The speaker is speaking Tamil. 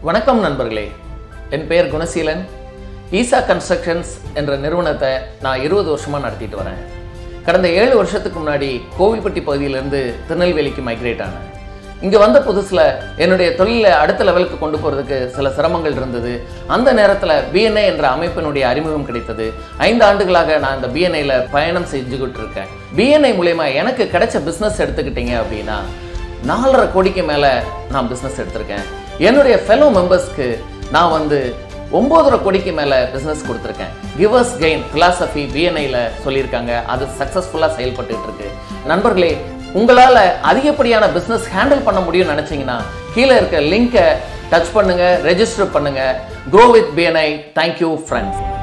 வணக்கம் நண்பர்களே என் பெயர் குணசீலன் ஈசா கன்ஸ்ட்ரக்ஷன்ஸ் என்ற நிறுவனத்தை நான் இருபது வருஷமாக நடத்திட்டு வரேன் கடந்த ஏழு வருஷத்துக்கு முன்னாடி கோவில்பட்டி பகுதியிலேருந்து திருநெல்வேலிக்கு மைக்ரேட் ஆனேன் இங்கே வந்த புதுசில் என்னுடைய தொழிலை அடுத்த லெவலுக்கு கொண்டு போகிறதுக்கு சில சிரமங்கள் இருந்தது அந்த நேரத்தில் பிஎன்ஐ என்ற அமைப்பினுடைய அறிமுகம் கிடைத்தது ஐந்து ஆண்டுகளாக நான் இந்த பிஎன்ஐயில் பயணம் செஞ்சுக்கிட்டு இருக்கேன் பிஎன்ஐ மூலயமா எனக்கு கிடைச்ச பிஸ்னஸ் எடுத்துக்கிட்டீங்க அப்படின்னா நாலரை கோடிக்கு மேலே நான் பிஸ்னஸ் எடுத்திருக்கேன் என்னுடைய ஃபெலோ மெம்பர்ஸ்க்கு நான் வந்து ஒம்போதரை கோடிக்கு மேலே பிஸ்னஸ் கொடுத்துருக்கேன் கிவர்ஸ் கெயின் philosophy பிஎன்ஐல சொல்லியிருக்காங்க அது சக்ஸஸ்ஃபுல்லாக செயல்பட்டுட்டு இருக்கு நண்பர்களே உங்களால் அதிகப்படியான பிஸ்னஸ் ஹேண்டில் பண்ண முடியும்னு நினச்சிங்கன்னா கீழே இருக்க லிங்கை டச் பண்ணுங்க ரெஜிஸ்டர் பண்ணுங்க grow with PNI thank you friends